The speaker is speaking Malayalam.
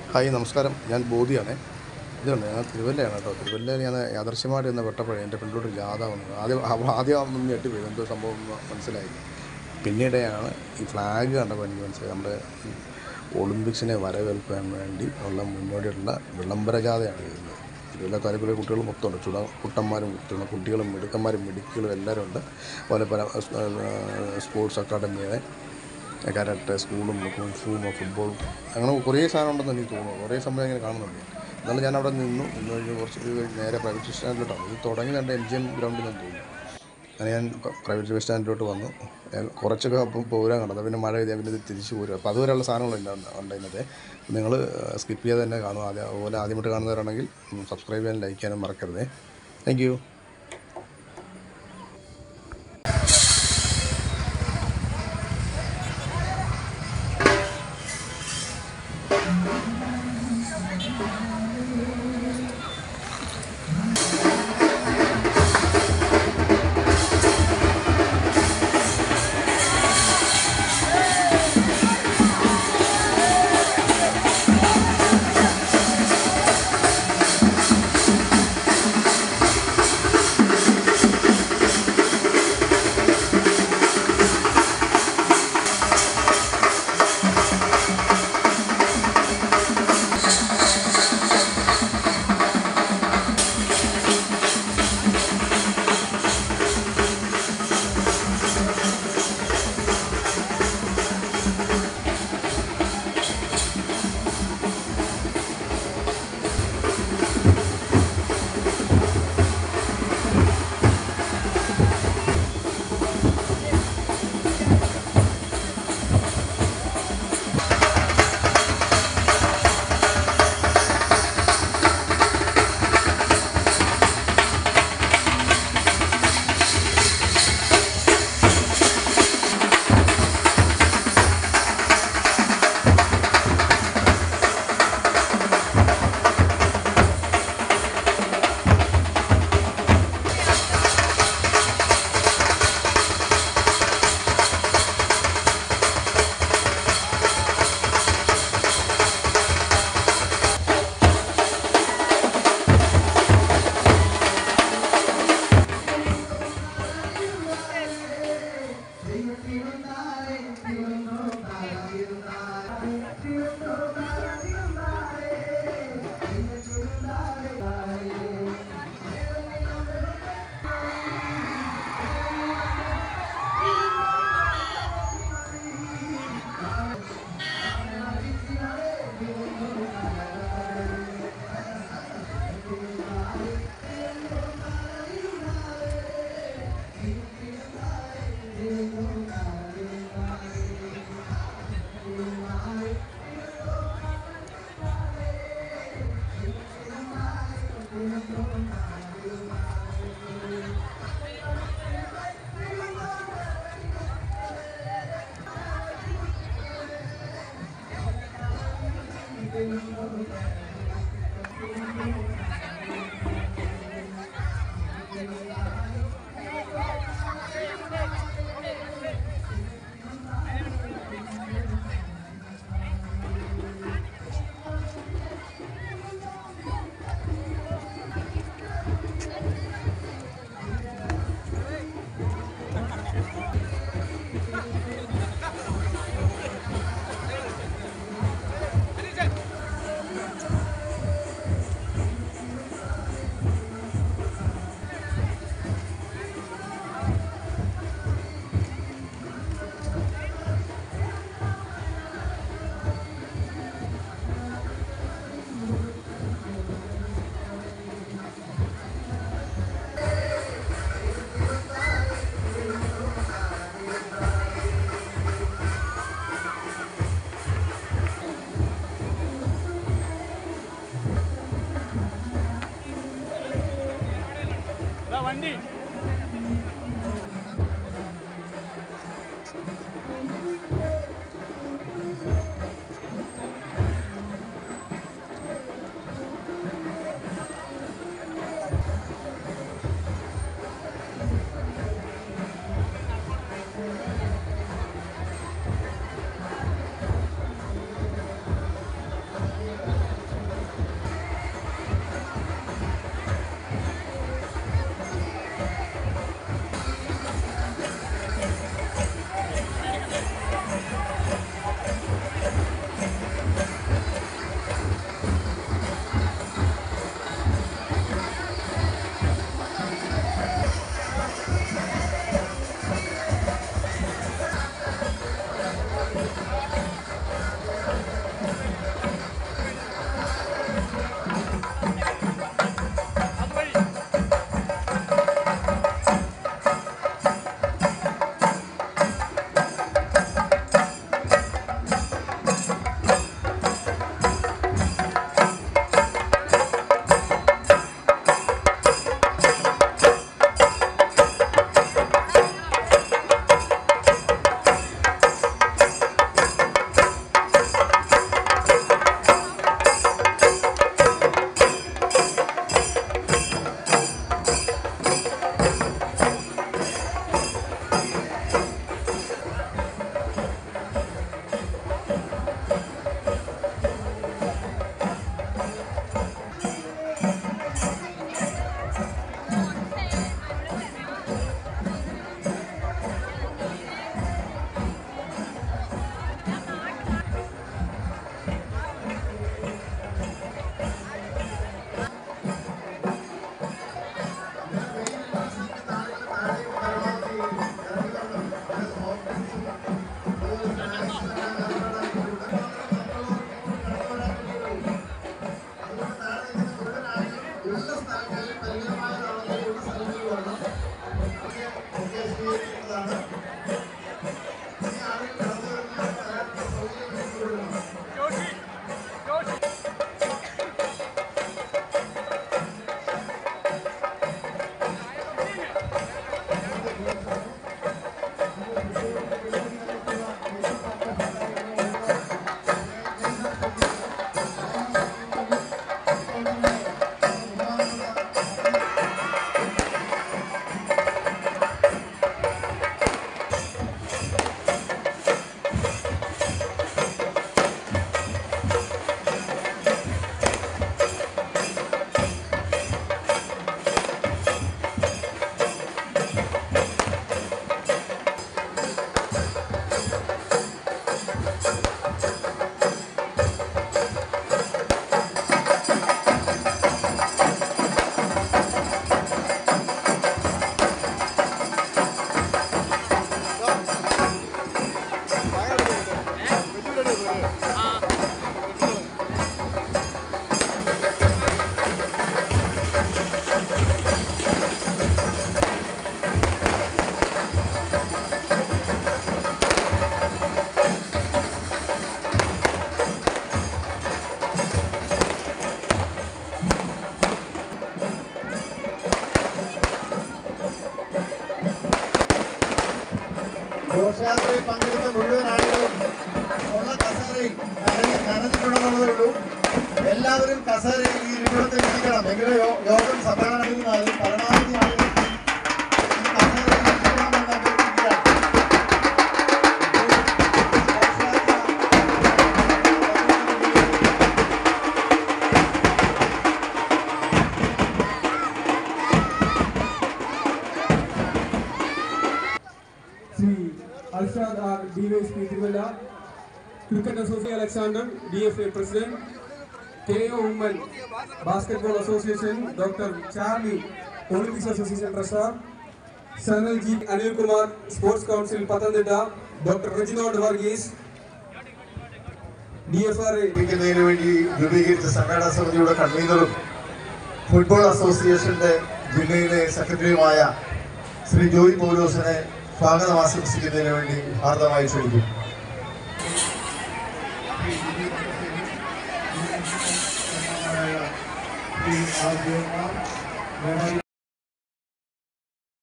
ഹായ് നമസ്കാരം ഞാൻ ബോധിയാണ് ഇതുണ്ട് ഞാൻ തിരുവല്ലയാണ് കേട്ടോ തിരുവല്ലയിൽ ഞാൻ യാദർശ്യമായിട്ട് ഇന്ന് പെട്ടപ്പോഴേ എൻ്റെ ഫ്രണ്ടിലോട്ട് ജാഥ വന്നത് ആദ്യം അവ- ആദ്യം ഒന്ന് ഞെട്ടിപ്പോയി എന്തോ സംഭവം എന്ന് മനസ്സിലായി പിന്നീടാണ് ഈ ഫ്ലാഗ് കണ്ടപ്പോൾ എനിക്ക് മനസ്സിലായി നമ്മുടെ ഈ ഒളിമ്പിക്സിനെ വരവേൽക്കാൻ വേണ്ടി ഉള്ള മുന്നോടിയുള്ള വിളംബര ജാഥയാണ് ചെയ്യുന്നത് തിരുവല്ല താലൂക്കിലെ കുട്ടികൾ മൊത്തമുണ്ട് ചുട കുട്ടന്മാരും ചുണ കുട്ടികളും മിടുക്കന്മാരും മിടുക്കികളും എല്ലാവരും ഉണ്ട് അതുപോലെ പല സ്പോർട്സ് അക്കാഡമിയുടെ കരാട്ടെ സ്കൂളും കുംഫുവും ഫുട്ബോളും അങ്ങനെ കുറേ സാധനം ഉണ്ടെന്ന് എനിക്ക് തോന്നുന്നു കുറേ സമയം ഇങ്ങനെ കാണുന്നുണ്ട് എന്നാലും ഞാൻ അവിടെ നിന്നു നിന്ന് കഴിഞ്ഞ് കുറച്ച് ഇത് കഴിഞ്ഞ് നേരെ പ്രൈവറ്റ് ബസ് സ്റ്റാൻഡിലോട്ടാണ് ഇത് തുടങ്ങി കണ്ട എം ജി എം ഗ്രൗണ്ടിൽ നിന്ന് തോന്നുന്നു അങ്ങനെ ഞാൻ പ്രൈവറ്റ് ബസ് സ്റ്റാൻഡിലോട്ട് വന്നു ഞാൻ കുറച്ചൊക്കെ അപ്പം പോരാൻ കണ്ടത് പിന്നെ മഴ പെയ്താൽ പിന്നെ ഇത് തിരിച്ച് പോരും അപ്പോൾ അതുവരെയുള്ള സാധനങ്ങളുണ്ട് ഉണ്ടായിരുന്നത് നിങ്ങൾ സ്കിപ്പ് ചെയ്ത് തന്നെ കാണും ആദ്യം അതുപോലെ ആദ്യമായിട്ട് കാണുന്നവരാണെങ്കിൽ സബ്സ്ക്രൈബ് ചെയ്യാനും ലൈക്ക് ചെയ്യാനും മറക്കരുതേ താങ്ക് യു ഘോഷയാത്രയിൽ പങ്കെടുത്ത മുഴുവൻ ആളുകളും ഉള്ള കസേരയിൽ നനഞ്ഞ് നനഞ്ഞിട്ടുണ്ടെന്നുള്ളതേ ഉള്ളൂ എല്ലാവരും കസേരയിൽ ഈ ഇരിപ്പിടത്തിൽ ഇരിക്കണം എങ്കിലും യോ- യോഗം സമാധാനമായി പരമാവധി ആളുകൾ ഈ കസേരയിൽ ഇരിക്കണമെന്ന് അഭ്യർത്ഥിക്കുകയാണ്. Shri Arshad R DYSP Thiruvalla cricket association Alexander D F A president K O Oommen basketball association doctor Charlie Olympics association treasurer Sanal G Anilkumar sports council Pathanamthitta doctor Reginald Varghese D F R A രൂപീകരിക്കുന്നതിന് വേണ്ടി രൂപീകരിച്ച സംഘടനാ സമിതിയുടെ കൺവീനറും ഫുട്ബോൾ അസോസിയേഷന്റെ ജില്ലയിലെ സെക്രട്ടറിയുമായ ശ്രീ ജോയി പൗലോസിനെ സ്വാഗതം ആശംസിക്കുന്നതിന് വേണ്ടി ഹാർദമായി ക്ഷണിക്കും